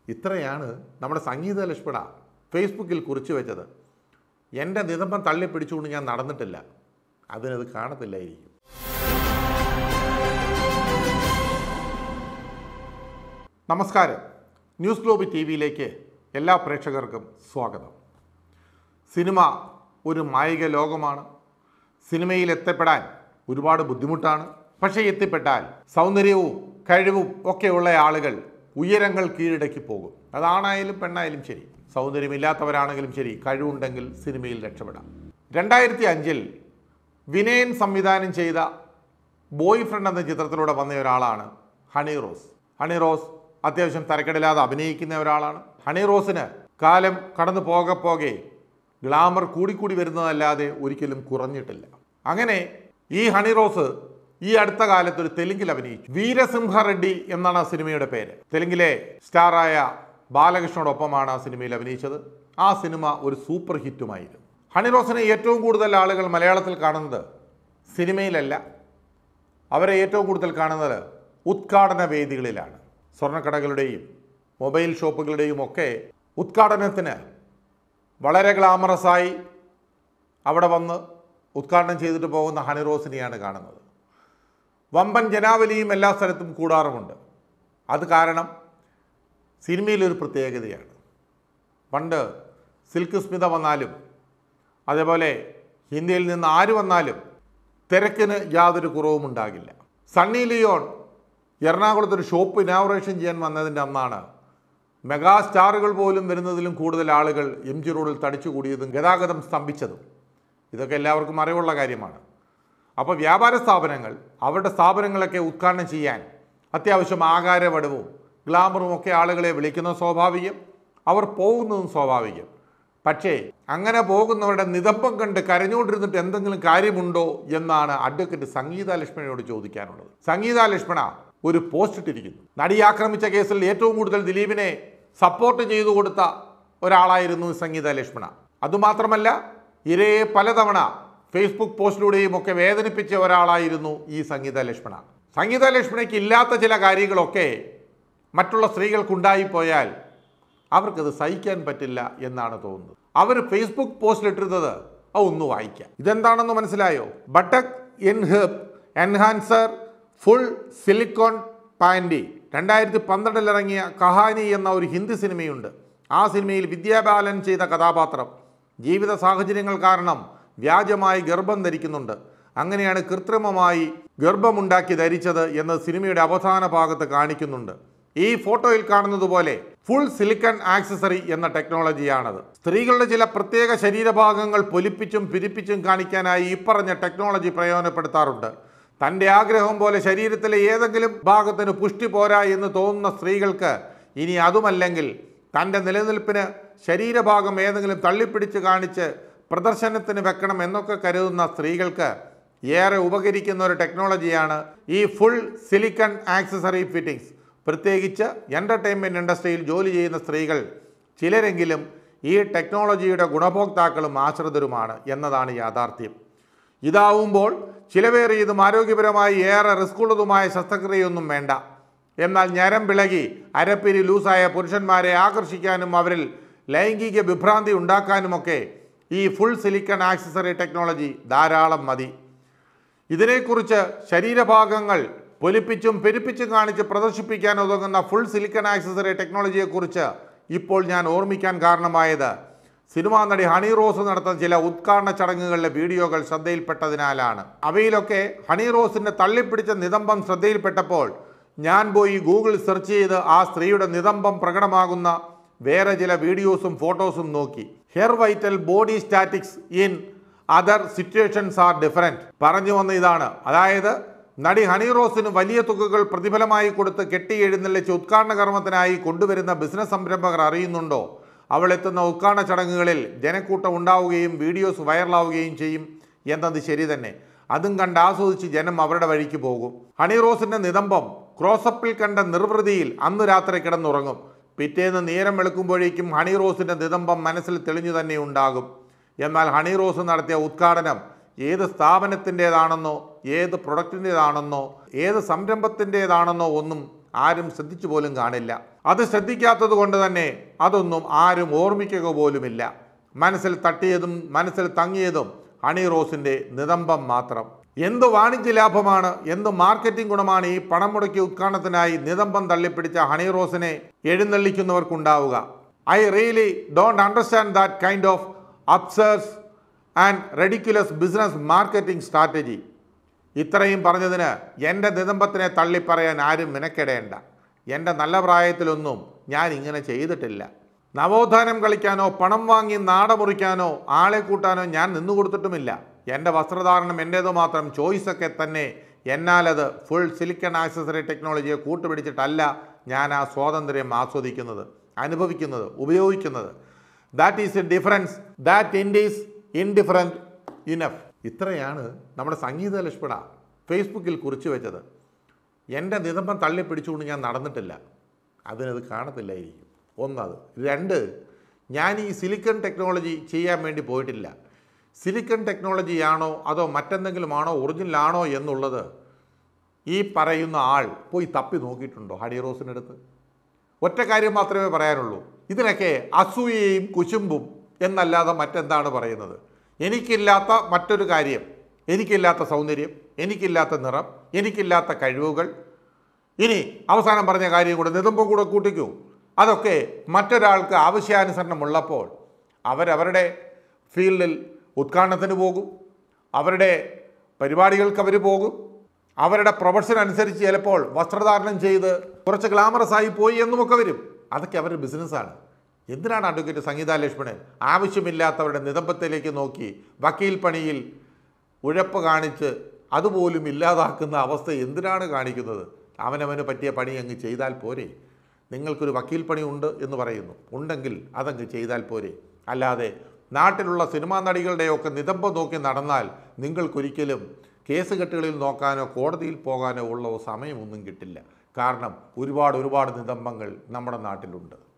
ഇത്രയാണ് നമ്മുടെ സംഗീത ലക്ഷ്മണ ഫേസ്ബുക്കിൽ കുറിച്ചു വെച്ചത് എൻ്റെ നിതംബം തള്ളി പിടിച്ചുകൊണ്ട് ഞാൻ നടന്നിട്ടില്ല അതിനത് കാണത്തില്ലായിരിക്കും നമസ്കാരം ന്യൂസ് ഗ്ലോബി ടി വിയിലേക്ക് എല്ലാ പ്രേക്ഷകർക്കും സ്വാഗതം സിനിമ ഒരു മായിക ലോകമാണ് സിനിമയിൽ എത്തപ്പെടാൻ ഒരുപാട് ബുദ്ധിമുട്ടാണ് പക്ഷേ എത്തിപ്പെട്ടാൽ സൗന്ദര്യവും കഴിവും ഒക്കെയുള്ള ആളുകൾ ഉയരങ്ങൾ കീഴടക്കി പോകും അതാണായാലും പെണ്ണായാലും ശരി സൗന്ദര്യമില്ലാത്തവരാണെങ്കിലും ശരി കഴിവുണ്ടെങ്കിൽ സിനിമയിൽ രക്ഷപ്പെടാം രണ്ടായിരത്തി അഞ്ചിൽ വിനയൻ സംവിധാനം ചെയ്ത ബോയ് ഫ്രണ്ട് എന്ന ചിത്രത്തിലൂടെ വന്ന ഒരാളാണ് ഹണി റോസ് ഹണി റോസ് അത്യാവശ്യം തരക്കെടില്ലാതെ അഭിനയിക്കുന്ന ഒരാളാണ് ഹണി റോസിന് കാലം കടന്നു പോകെ പോകെ ഗ്ലാമർ കൂടിക്കൂടി വരുന്നതല്ലാതെ ഒരിക്കലും കുറഞ്ഞിട്ടില്ല അങ്ങനെ ഈ ഹണി റോസ് ഈ അടുത്ത കാലത്ത് ഒരു തെലുങ്കിൽ അഭിനയിച്ചു വീരസിംഹ റെഡ്ഡി എന്നാണ് ആ സിനിമയുടെ പേര് തെലുങ്കിലെ സ്റ്റാറായ ബാലകൃഷ്ണനോടൊപ്പമാണ് ആ സിനിമയിൽ അഭിനയിച്ചത് ആ സിനിമ ഒരു സൂപ്പർ ഹിറ്റുമായിരുന്നു ഹണി റോസിനെ ഏറ്റവും കൂടുതൽ ആളുകൾ മലയാളത്തിൽ കാണുന്നത് സിനിമയിലല്ല അവരെ ഏറ്റവും കൂടുതൽ കാണുന്നത് ഉദ്ഘാടന വേദികളിലാണ് സ്വർണ്ണക്കടകളുടെയും മൊബൈൽ ഷോപ്പുകളുടെയും ഒക്കെ ഉദ്ഘാടനത്തിന് വളരെ ഗ്ലാമറസായി അവിടെ വന്ന് ഉദ്ഘാടനം ചെയ്തിട്ട് പോകുന്ന ഹണി റോസിനെയാണ് കാണുന്നത് വമ്പൻ ജനാവലിയും എല്ലാ സ്ഥലത്തും കൂടാറുമുണ്ട് അത് കാരണം സിനിമയിലൊരു പ്രത്യേകതയാണ് പണ്ട് സിൽക്ക് സ്മിത വന്നാലും അതേപോലെ ഹിന്ദിയിൽ നിന്ന് ആര് വന്നാലും തിരക്കിന് യാതൊരു കുറവും ഉണ്ടാകില്ല സണ്ണി ലിയോൺ എറണാകുളത്ത് ഒരു ഷോപ്പ് ഇനാഗുറേഷൻ ചെയ്യാൻ വന്നതിൻ്റെ അന്നാണ് മെഗാ സ്റ്റാറുകൾ പോലും വരുന്നതിലും കൂടുതൽ ആളുകൾ എം ജി റോഡിൽ തടിച്ചുകൂടിയതും ഗതാഗതം സ്തംഭിച്ചതും ഇതൊക്കെ എല്ലാവർക്കും അറിവുള്ള കാര്യമാണ് അപ്പോൾ വ്യാപാര സ്ഥാപനങ്ങൾ അവരുടെ സ്ഥാപനങ്ങളൊക്കെ ഉദ്ഘാടനം ചെയ്യാൻ അത്യാവശ്യം ആകാരവടവും ഗ്ലാമറും ഒക്കെ ആളുകളെ വിളിക്കുന്നത് സ്വാഭാവികം അവർ പോകുന്നതും സ്വാഭാവികം പക്ഷേ അങ്ങനെ പോകുന്നവരുടെ നിതംബം കണ്ട് കരഞ്ഞുകൊണ്ടിരുന്നിട്ട് എന്തെങ്കിലും കാര്യമുണ്ടോ എന്നാണ് അഡ്വക്കേറ്റ് സംഗീത ലക്ഷ്മണയോട് ചോദിക്കാനുള്ളത് സംഗീത ലക്ഷ്മണ ഒരു പോസ്റ്റ് ഇട്ടിരിക്കുന്നു നടി ആക്രമിച്ച കേസിൽ ഏറ്റവും കൂടുതൽ ദിലീപിനെ സപ്പോർട്ട് ചെയ്തു കൊടുത്ത ഒരാളായിരുന്നു സംഗീത ലക്ഷ്മണ അതുമാത്രമല്ല ഇരയെ പലതവണ ഫേസ്ബുക്ക് പോസ്റ്റിലൂടെയും ഒക്കെ വേദനിപ്പിച്ച ഒരാളായിരുന്നു ഈ സംഗീത ലക്ഷ്മണ സംഗീത ലക്ഷ്മണയ്ക്ക് ഇല്ലാത്ത ചില കാര്യങ്ങളൊക്കെ മറ്റുള്ള സ്ത്രീകൾക്കുണ്ടായിപ്പോയാൽ അവർക്കത് സഹിക്കാൻ പറ്റില്ല എന്നാണ് തോന്നുന്നത് അവർ ഫേസ്ബുക്ക് പോസ്റ്റിലിട്ടിരുന്നത് അത് ഒന്ന് വായിക്കാം ഇതെന്താണെന്ന് മനസ്സിലായോ ബട്ടക് എൻഹെബ് എൻഹാൻസർ ഫുൾ സിലിക്കോൺ പാൻറ്റി രണ്ടായിരത്തി പന്ത്രണ്ടിൽ ഇറങ്ങിയ കഹാനി എന്ന ഒരു ഹിന്ദി സിനിമയുണ്ട് ആ സിനിമയിൽ വിദ്യാബാലൻ ചെയ്ത കഥാപാത്രം ജീവിത സാഹചര്യങ്ങൾ കാരണം വ്യാജമായി ഗർഭം ധരിക്കുന്നുണ്ട് അങ്ങനെയാണ് കൃത്രിമമായി ഗർഭമുണ്ടാക്കി ധരിച്ചത് എന്ന് സിനിമയുടെ അവസാന ഭാഗത്ത് കാണിക്കുന്നുണ്ട് ഈ ഫോട്ടോയിൽ കാണുന്നത് പോലെ ഫുൾ സിലിക്കൺ ആക്സസറി എന്ന ടെക്നോളജിയാണത് സ്ത്രീകളുടെ ചില പ്രത്യേക ശരീരഭാഗങ്ങൾ പൊലിപ്പിച്ചും പിരിപ്പിച്ചും കാണിക്കാനായി ഇപ്പറഞ്ഞ ടെക്നോളജി പ്രയോജനപ്പെടുത്താറുണ്ട് തൻ്റെ ആഗ്രഹം പോലെ ശരീരത്തിലെ ഏതെങ്കിലും ഭാഗത്തിന് പുഷ്ടി പോരാ എന്ന് തോന്നുന്ന സ്ത്രീകൾക്ക് ഇനി അതുമല്ലെങ്കിൽ തൻ്റെ നിലനിൽപ്പിന് ശരീരഭാഗം ഏതെങ്കിലും തള്ളിപ്പിടിച്ച് കാണിച്ച് പ്രദർശനത്തിന് വെക്കണം എന്നൊക്കെ കരുതുന്ന സ്ത്രീകൾക്ക് ഏറെ ഉപകരിക്കുന്ന ഒരു ടെക്നോളജിയാണ് ഈ ഫുൾ സിലിക്കൺ ആക്സസറി ഫിറ്റിംഗ്സ് പ്രത്യേകിച്ച് എൻ്റർടൈൻമെൻറ്റ് ഇൻഡസ്ട്രിയിൽ ജോലി ചെയ്യുന്ന സ്ത്രീകൾ ചിലരെങ്കിലും ഈ ടെക്നോളജിയുടെ ഗുണഭോക്താക്കളും ആശ്രിതരുമാണ് എന്നതാണ് യാഥാർത്ഥ്യം ഇതാവുമ്പോൾ ചിലവേറിയതും ആരോഗ്യപരമായി ഏറെ റിസ്ക്കുള്ളതുമായ ശസ്ത്രക്രിയയൊന്നും വേണ്ട എന്നാൽ ഞരം വിളകി അരപ്പിരി ലൂസായ പുരുഷന്മാരെ ആകർഷിക്കാനും അവരിൽ ലൈംഗിക വിഭ്രാന്തി ഉണ്ടാക്കാനുമൊക്കെ ഈ ഫുൾ സിലിക്കൺ ആക്സസറി ടെക്നോളജി ധാരാളം മതി ഇതിനെക്കുറിച്ച് ശരീരഭാഗങ്ങൾ പൊലിപ്പിച്ചും പെരുപ്പിച്ചും കാണിച്ച് പ്രദർശിപ്പിക്കാൻ ഉതകുന്ന ഫുൾ സിലിക്കൺ ആക്സസറി ടെക്നോളജിയെക്കുറിച്ച് ഇപ്പോൾ ഞാൻ ഓർമ്മിക്കാൻ കാരണമായത് സിനിമാ നടി ഹണി റോസ് നടത്തുന്ന ചില ഉദ്ഘാടന ചടങ്ങുകളിലെ വീഡിയോകൾ ശ്രദ്ധയിൽപ്പെട്ടതിനാലാണ് അവയിലൊക്കെ ഹണി റോസിന്റെ തള്ളിപ്പിടിച്ച നിതംബം ശ്രദ്ധയിൽപ്പെട്ടപ്പോൾ ഞാൻ പോയി ഗൂഗിൾ സെർച്ച് ചെയ്ത് ആ സ്ത്രീയുടെ നിതംബം പ്രകടമാകുന്ന വേറെ ചില വീഡിയോസും ഫോട്ടോസും നോക്കി her vital body statistics in other situations are different പറഞ്ഞു വന്ന ഇതാണ് അതായത് നടി ഹണി റോസിന് വലിയ തുകകൾ പ്രതിഫലമായി കൊടുത്ത് കെട്ടി എഴുന്നള്ളിച്ച് ഉദ്ഘാടന കർമ്മത്തിനായി കൊണ്ടുവരുന്ന ബിസിനസ് സംരംഭകർ അറിയുന്നുണ്ടോ അവൾ എത്തുന്ന ഉദ്ഘാടന ചടങ്ങുകളിൽ ജനക്കൂട്ടം ഉണ്ടാവുകയും വീഡിയോസ് വൈറലാവുകയും ചെയ്യും എന്നത് ശരി തന്നെ അതും കണ്ട് ആസ്വദിച്ച് ജനം അവരുടെ വഴിക്ക് പോകും ഹണി റോസിന്റെ നിതംബം ക്രോസപ്പിൽ കണ്ട നിർവൃതിയിൽ അന്നു രാത്രി കിടന്നുറങ്ങും പിറ്റേന്ന് നേരം വെളുക്കുമ്പോഴേക്കും ഹണി റോസിന്റെ നിതംബം മനസ്സിൽ തെളിഞ്ഞു തന്നെ ഉണ്ടാകും എന്നാൽ ഹണി റോസ് നടത്തിയ ഉദ്ഘാടനം ഏത് സ്ഥാപനത്തിൻ്റെതാണെന്നോ ഏത് പ്രൊഡക്റ്റിൻ്റെതാണെന്നോ ഏത് സംരംഭത്തിൻ്റെതാണെന്നോ ഒന്നും ആരും ശ്രദ്ധിച്ചു പോലും കാണില്ല അത് ശ്രദ്ധിക്കാത്തത് കൊണ്ട് തന്നെ അതൊന്നും ആരും ഓർമ്മിക്കുക പോലുമില്ല മനസ്സിൽ തട്ടിയതും മനസ്സിൽ തങ്ങിയതും ഹണി റോസിന്റെ നിതംബം മാത്രം എന്ത് വാണിജ്യ ലാഭമാണ് എന്ത് മാർക്കറ്റിംഗ് ഗുണമാണ് ഈ പണം മുടക്കിയ ഉദ്ഘാടനത്തിനായി നിതംബം തള്ളിപ്പിടിച്ച ഹണി റോസിനെ എഴുന്നള്ളിക്കുന്നവർക്കുണ്ടാവുക I really don't understand that kind of absurds and ridiculous business marketing strategy ഇത്രയും പറഞ്ഞതിന് എൻ്റെ നിതംബത്തിനെ തള്ളിപ്പറയാൻ ആരും മെനക്കെടേണ്ട എൻ്റെ നല്ല പ്രായത്തിലൊന്നും ഞാൻ ഇങ്ങനെ ചെയ്തിട്ടില്ല നവോത്ഥാനം കളിക്കാനോ പണം വാങ്ങി നാടമുറിക്കാനോ ആളെ കൂട്ടാനോ ഞാൻ നിന്നു കൊടുത്തിട്ടുമില്ല എൻ്റെ വസ്ത്രധാരണം എൻ്റേത് മാത്രം ചോയ്സൊക്കെ തന്നെ എന്നാലത് ഫുൾ സിലിക്കൺ ആക്സസറി ടെക്നോളജിയെ കൂട്ടുപിടിച്ചിട്ടല്ല ഞാൻ ആ സ്വാതന്ത്ര്യം ആസ്വദിക്കുന്നത് അനുഭവിക്കുന്നത് ഉപയോഗിക്കുന്നത് that is a difference that in is indifferent enough ഇത്രയാണ് നമ്മുടെ സംഗീത ലക്ഷ്മണ ഫേസ്ബുക്കിൽ കുറിച്ചു വെച്ചത് എൻ്റെ നിതംബം തള്ളി പിടിച്ചുകൊണ്ട് ഞാൻ നടന്നിട്ടില്ല അതിനത് കാണത്തില്ലായിരിക്കും ഒന്നത് രണ്ട് ഞാൻ ഈ സിലിക്കൺ ടെക്നോളജി ചെയ്യാൻ വേണ്ടി പോയിട്ടില്ല സിലിക്കൺ ടെക്നോളജിയാണോ അതോ മറ്റെന്തെങ്കിലുമാണോ ഒറിജിനലാണോ എന്നുള്ളത് ഈ പറയുന്ന ആൾ പോയി തപ്പി നോക്കിയിട്ടുണ്ടോ ഹണി റോസിൻ്റെ അടുത്ത് ഒറ്റ കാര്യം മാത്രമേ പറയാനുള്ളൂ ഇതിനൊക്കെ അസൂയയും കുശുമ്പും എന്നല്ലാതെ മറ്റെന്താണ് പറയുന്നത് എനിക്കില്ലാത്ത മറ്റൊരു കാര്യം എനിക്കില്ലാത്ത സൗന്ദര്യം എനിക്കില്ലാത്ത നിറം എനിക്കില്ലാത്ത കഴിവുകൾ ഇനി അവസാനം പറഞ്ഞ കാര്യം കൂടെ നിതമ്പം കൂടെ കൂട്ടിക്കൂ അതൊക്കെ മറ്റൊരാൾക്ക് ആവശ്യാനുസരണം ഉള്ളപ്പോൾ അവരവരുടെ ഫീൽഡിൽ ഉദ്ഘാടനത്തിന് പോകും അവരുടെ പരിപാടികൾക്ക് അവർ പോകും അവരുടെ പ്രൊഫഷൻ അനുസരിച്ച് ചിലപ്പോൾ വസ്ത്രധാരണം ചെയ്ത് കുറച്ച് ഗ്ലാമറസ് ആയി പോയി എന്നുമൊക്കെ വരും അതൊക്കെ അവരുടെ ബിസിനസ്സാണ് എന്തിനാണ് അഡ്വക്കേറ്റ് സംഗീത ലക്ഷ്മണൻ ആവശ്യമില്ലാത്തവരുടെ നിതംബത്തിലേക്ക് നോക്കി വക്കീൽ പണിയിൽ ഉഴപ്പ് കാണിച്ച് അതുപോലും ഇല്ലാതാക്കുന്ന അവസ്ഥ എന്തിനാണ് കാണിക്കുന്നത് അവനവന് പറ്റിയ പണി അങ്ങ് ചെയ്താൽ പോരെ നിങ്ങൾക്കൊരു വക്കീൽ പണി ഉണ്ട് എന്ന് പറയുന്നു ഉണ്ടെങ്കിൽ അതങ്ങ് ചെയ്താൽ പോരെ അല്ലാതെ നാട്ടിലുള്ള സിനിമാ നടികളുടെയൊക്കെ നിതംബം നോക്കി നടന്നാൽ നിങ്ങൾക്കൊരിക്കലും കേസ് കെട്ടുകളിൽ നോക്കാനോ കോടതിയിൽ പോകാനോ ഉള്ള സമയമൊന്നും കിട്ടില്ല കാരണം ഒരുപാട് ഒരുപാട് നിതംബങ്ങൾ നമ്മുടെ നാട്ടിലുണ്ട്